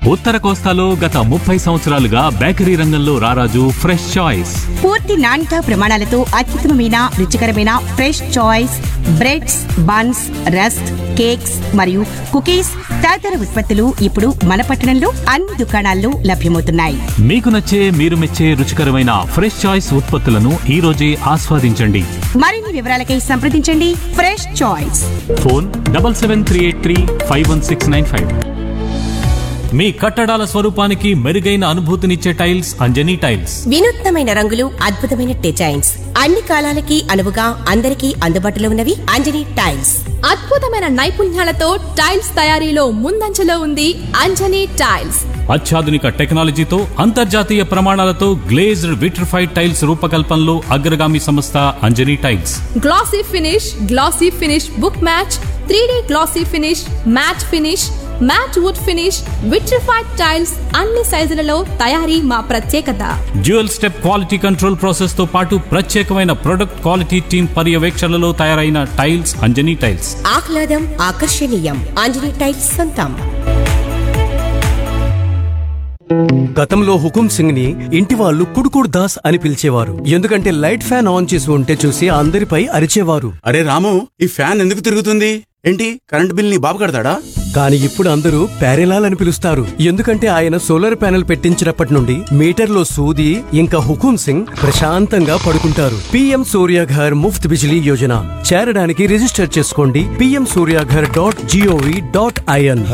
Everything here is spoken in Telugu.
ఉత్తర కోస్తాలో గత ముప్పై సంవత్సరాలుగా బేకరీ రంగంలో రారాజు ఫ్రెష్ చాయిస్ పూర్తి నాణ్యత ప్రమాణాలతో అత్యుత్తమమైన రుచికరమైన fresh choice breads buns rusk cakes మరియు కుకీస్ తదితర ఉత్పత్తులు ఇప్పుడు మన పట్టణంలో అన్ని దుకాణాల్లో లభ్యమవుతున్నాయి మీకు నచ్చే మీరు మెచ్చే రుచికరమైన ఫ్రెష్ చాయిస్ ఉత్పత్తులను ఈ రోజే ఆస్వాదించండి మరిన్ని వివరాలకై సంప్రదించండి fresh choice phone double seven three eight three five one six nine five మీ కట్టడాల స్వరూపానికి మెరుగైన అనుభూతినిచ్చే టైల్స్ అంజనీ టైల్స్ వినూత్నమైన రంగులు అద్భుతమైన డిజైన్స్ అన్ని కాలాలకి అనువుగా అందరికీ అందుబాటులో ఉన్నవి అంజనీ టైల్స్ అద్భుతమైన నైపుణ్యాలతో టైల్స్ తయారీలో ముందంజలో ఉంది అంజనీ టైల్స్ అత్యాధునిక టెక్నాలజీతో అంతర్జాతీయ ప్రమాణాలతో గ్లేజ్డ్ విట్రిఫైడ్ టైల్స్ రూపకల్పనలో అగ్రగామి సంస్థ Anjani tiles glossy finish glossy finish book match three glossy finish matt finish matt wood finish vitrified tiles అన్ని సైజులలో తయారీ మా ప్రత్యేకత dual step quality control process తో పాటు ప్రత్యేకమైన ప్రొడక్ట్ క్వాలిటీ టీమ్ పర్యవేక్షణలో తయారైన టైల్స్ అంజనీ టైల్స్ ఆహ్లాదం ఆకర్షణీయం అంజనీ టైల్స్ సొంతం గతంలో హుకుం సింగ్ ని ఇంటి వాళ్ళు కుడుకుడు దాస్ అని పిలిచేవారు ఎందుకంటే లైట్ ఫ్యాన్ ఆన్ చేసి ఉంటే చూసి అందరిపై అరిచేవారు అరే రాము ఈ ఫ్యాన్ ఎందుకు తిరుగుతుంది ఏంటి కరెంట్ బిల్ నీ బాబు కడతాడా కానీ ఇప్పుడు అందరూ ప్యారెలాల్ అని పిలుస్తారు ఎందుకంటే ఆయన సోలార్ ప్యానెల్ పెట్టించినప్పటి నుండి మీటర్లో సూది ఇంకా హుకుం సింగ్ ప్రశాంతంగా పడుకుంటారు పిఎం సూర్యాఘర్ ముఫ్త్ బిజిలీ యోజన చేరడానికి రిజిస్టర్ చేసుకోండి PM Suryaghar dot GOV dot IN